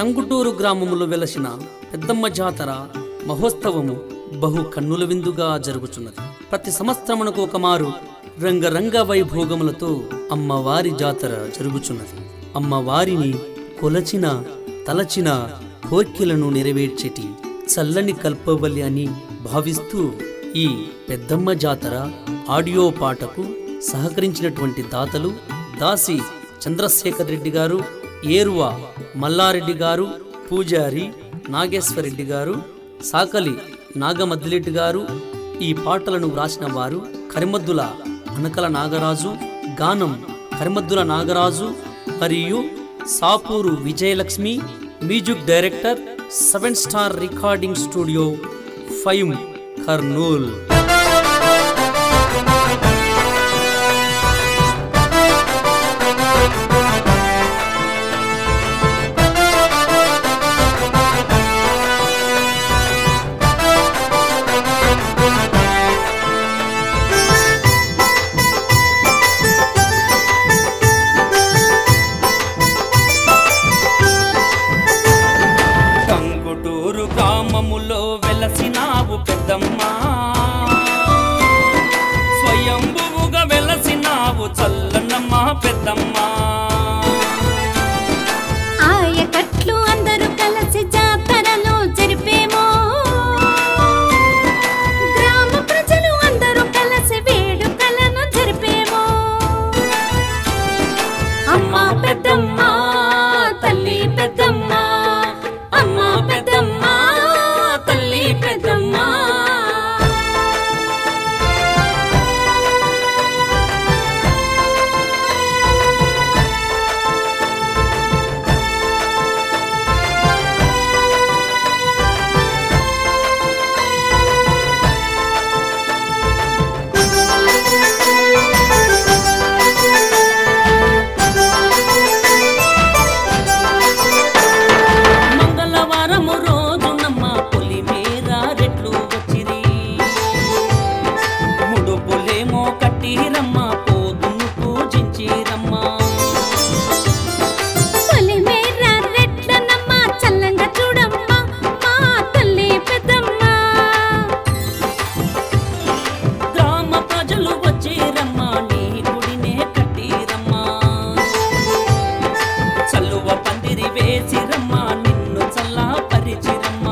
టంగుటూరు గ్రామములో వెలసిన పెద్దమ్మ జాతర మహోత్సవము బహు కన్నుల విందుగా జరుగుచున్నది ప్రతి సంవత్సరమునకు ఒక మారు రంగరంగ వైభోగములతో అమ్మవారి జాతర జరుగుచున్నది అమ్మవారిని కొలచిన తలచిన కోర్కెలను నెరవేర్చేటి చల్లని కల్పవల్లి అని భావిస్తూ ఈ పెద్దమ్మ జాతర ఆడియో పాటకు సహకరించినటువంటి దాతలు దాసి చంద్రశేఖర్ రెడ్డి గారు ఏరువ మల్లారెడ్డి గారు పూజారి నాగేశ్వరరెడ్డి గారు సాకలి నాగమద్దిరెడ్డి గారు ఈ పాటలను వ్రాసిన వారు కరిమద్దుల అనకల నాగరాజు గానం కరిమద్దుల నాగరాజు మరియు Sapuru Vijayalakshmi music director seven star recording studio five Kurnool Kanguturu గ్రామములో వెలసినావు పెద్దమ్మా స్వయంభువుగా వెలసినావు చల్లనమ్మ పెద్దమ్మా ఆయకట్లు అందరూ కలిసి జాతరలు జరిపేమో గ్రామ ప్రజలు అందరూ కలిసి వేడుకలను జరిపేమో అమ్మ పెద్దమ్మ తల్లి పెద్దమ్మ అమ్మ పెద్దమ్మ తల్లి పెద్దమ్మ మంగళవారము రోజునమ్మ పులి మీద రెట్లు వచ్చిరి ముడుపులేమో కట్టిరమ్మ పోదును పూజించిరమ్మ పొలిమేర రెట్లనమ్మ చల్లంగా చూడమ్మ మా తల్లి పెద్దమ్మ గ్రామ ప్రజలు వచ్చిరమ్మ నీ గుడినే కట్టిరమ్మ చల్లువ పందిరి వేసిరమ్మ నిన్ను చల్లా పరిచిరమ్మ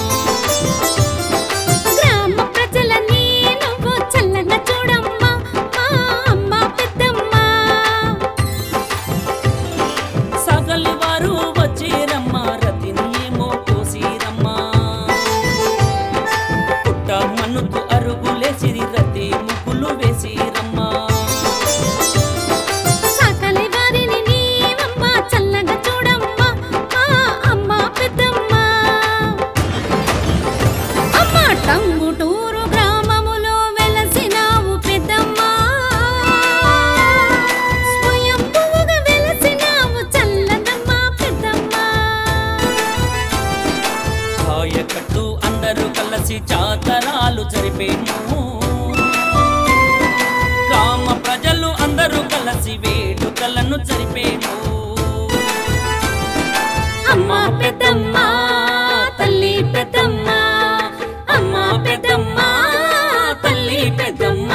గ్రామ ప్రజలని నువ్వు చల్లంగా చూడమ్మ మా అమ్మ పెద్దమ్మ సగలి వారు వచ్చిరమ్మ రతిని ఏమో కోసిరమ్మ పుట్ట మన్నుతూ అరుగులేసిరి రతి ముగ్గులు వేసిరమ్మ సకలి వారిని నీవమ్మ చల్లగా చూడమ్మ మా అమ్మ పెద్దమ్మ అమ్మ టంగుటూరు గ్రామములో వెలసినావు పెద్దమ్మ స్వయంభువుగా వెలసినావు చల్లదమ్మ పెద్దమ్మ ఆయకట్టు అందరూ కలిసి జాతరాలు జరిపేము గ్రామ ప్రజలు అందరూ కలిసి వేడుకలను జరిపేము అమ్మ పెద్దమ్మ తల్లి పెద్దమ్మ అమ్మ పెద్దమ్మ తల్లి పెద్దమ్మ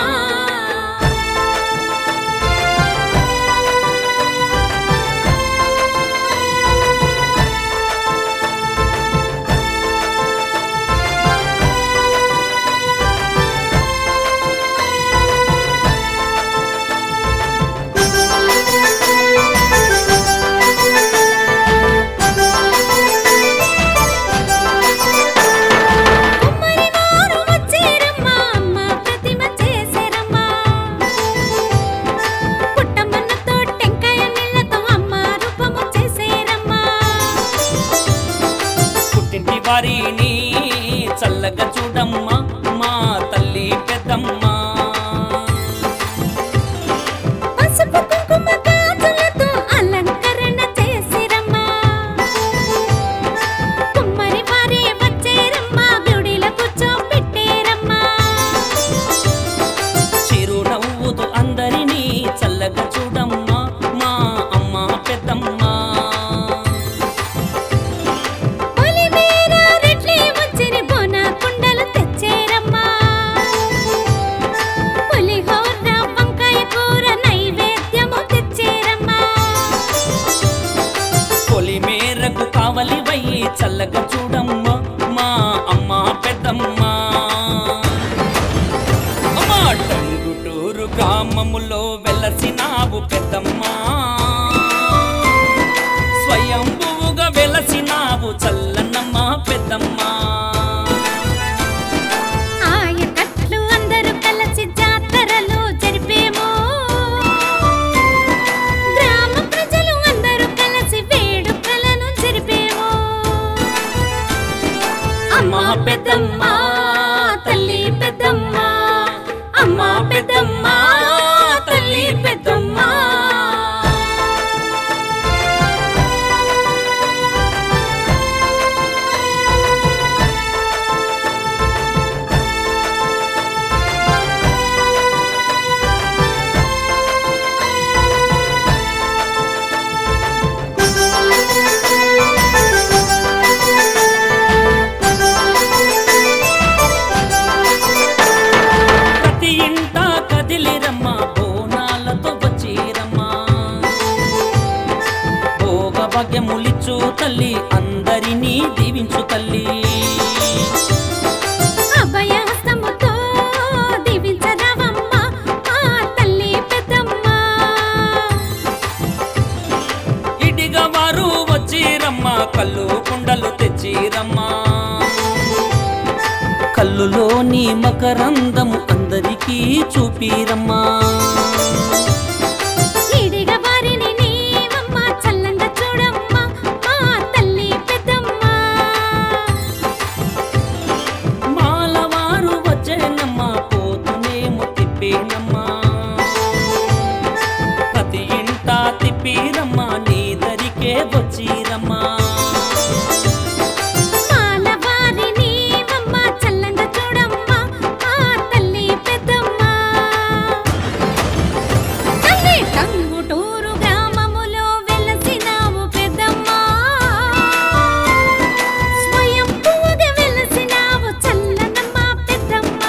చల్లగా చూడమ్మ మా అమ్మ పెద్దమ్మ అమ్మ టంగుటూరు గ్రామములో వెలసినావు పెద్దమ్మ స్వయంభువుగా వెలసినావు చల్లనమ్మ పెద్దమ్మ ఆయకట్లు అందరూ కలిసి జాతరలు జరిపేమో గ్రామ ప్రజలు అందరూ కలిసి వేడుకలను జరిపేమో అమ్మ పెద్దమ్మ తల్లి పెద్దమ్మ అమ్మ పెద్దమ్మ తల్లి పెద్దమ్మ ప్రతి ఇంట కదిలిరమ్మ బోనాలతో వచ్చిరమ్మ భోగ భాగ్యములిచ్చు తల్లి అందరినీ దీవించు తల్లి అభయహస్తముతో దీవించరావమ్మ ఆ తల్లి పెద్దమ్మ ఇడిగా వారు వచ్చిరమ్మ కళ్ళు కుండలు తెచ్చిరమ్మ కళ్ళులోని మకరందము అందరికీ చూపిరమ్మా ఈడిగ వారిని నీవమ్మ చల్లంగా చూడమ్మ మా తల్లి పెద్దమ్మ మాలవారు వచ్చేనమ్మా పోతునేమో తిప్పేనమ్మా ప్రతి ఇంట తిప్పిరమ్మా నీ దరికే వచ్చిరమ్మా మాల వారిని నీవమ్మ చల్లంగా చూడమ్మ మా తల్లి పెద్దమ్మ తల్లి టంగుటూరు గ్రామములో వెలసినావు పెద్దమ్మ స్వయంభువుగా వెలసినావు చల్లనమ్మ పెద్దమ్మ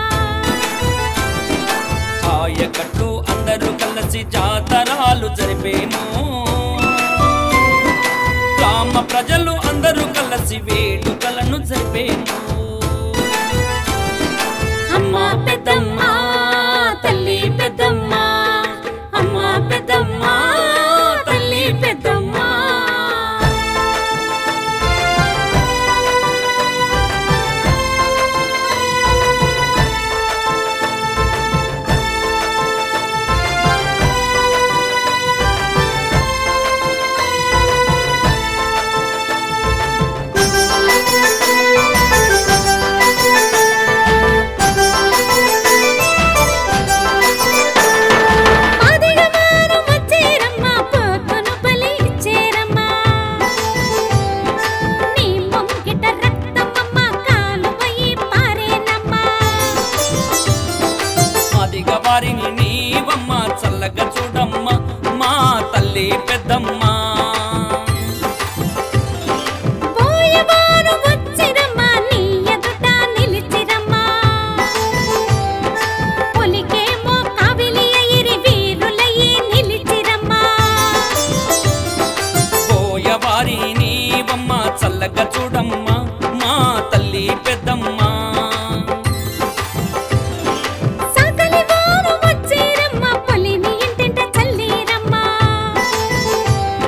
ఆయకట్లు అందరూ కలిసి జాతరాలు జరిపేము గ్రామ ప్రజలు అందరూ కలిసి వేడుకలను జరిపేము అమ్మ పెద్దమ్మ తల్లి పెద్దమ్మ అమ్మ పెద్దమ్మ తల్లి పెద్దమ్మ అదిగవారు వచ్చేరమ్మ పోతును బలి ఇచ్చేరమ్మ నీ మొంగిట రక్తమమ్మ కాలువయి పారేనమ్మ అదిగా వారిని నీవమ్మ చల్లగా చూడమ్మ మా తల్లి పెద్దమ్మ పోయేవారు వచ్చిరమ్మ నీ ఎదుట నిలిచిరమ్మ. పొలికేమో కావిలి ఎయిరి వీరులయ్యి నిలిచిరమ్మ. పోయవారు వచ్చిరమ్మ పొలిని ఇంటింట చల్లిరమ్మ పోయవారి నీవమ్మ చల్లగా చూడమ్మ మా తల్లి పెద్దమ్మ సాకలి వారు వచ్చిరమ్మ పొలిని ఇంటింట చల్లిరమ్మ.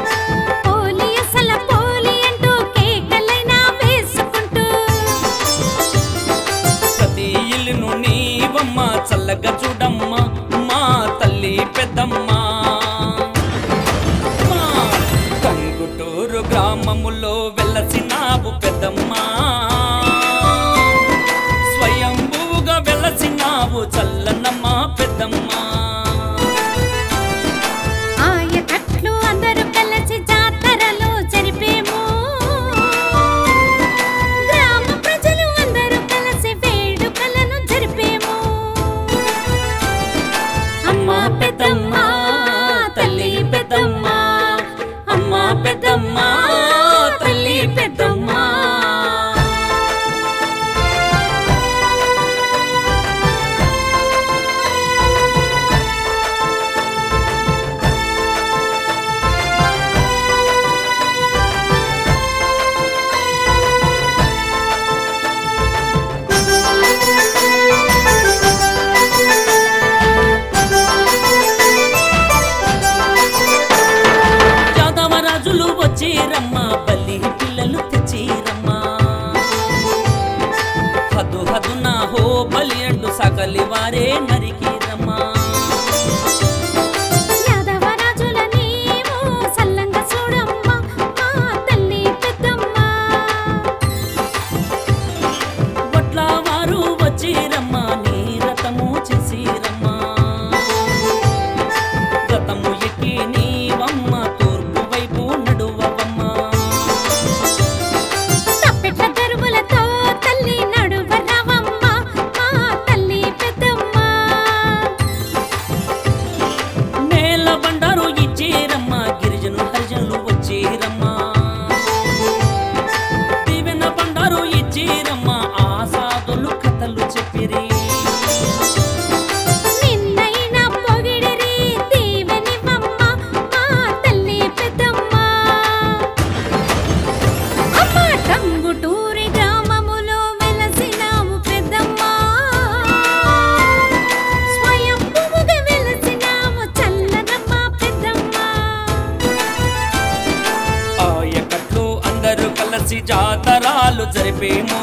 కలిసి జాతరాలు జరిపేము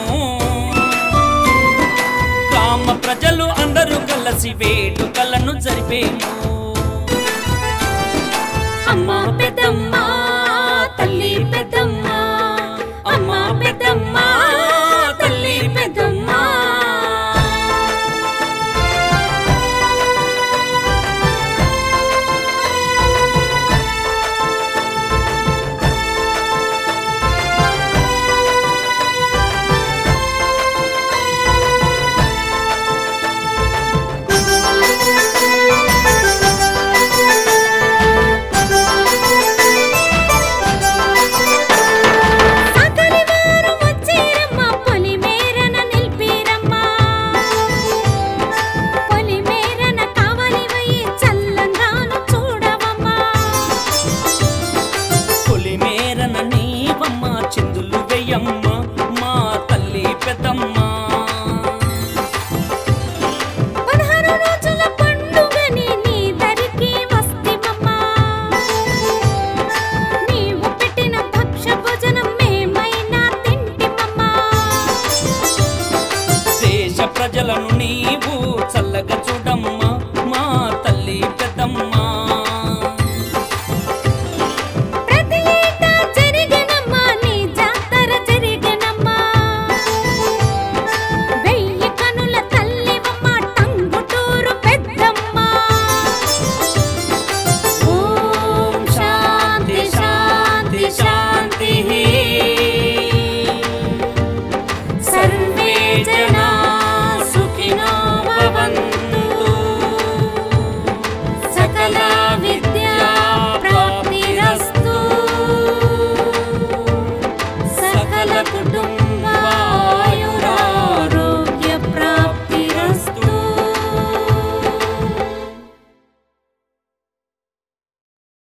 గ్రామ ప్రజలు అందరూ కలిసి వేడుకలను జరిపేము అమ్మ పెద్దమ్మ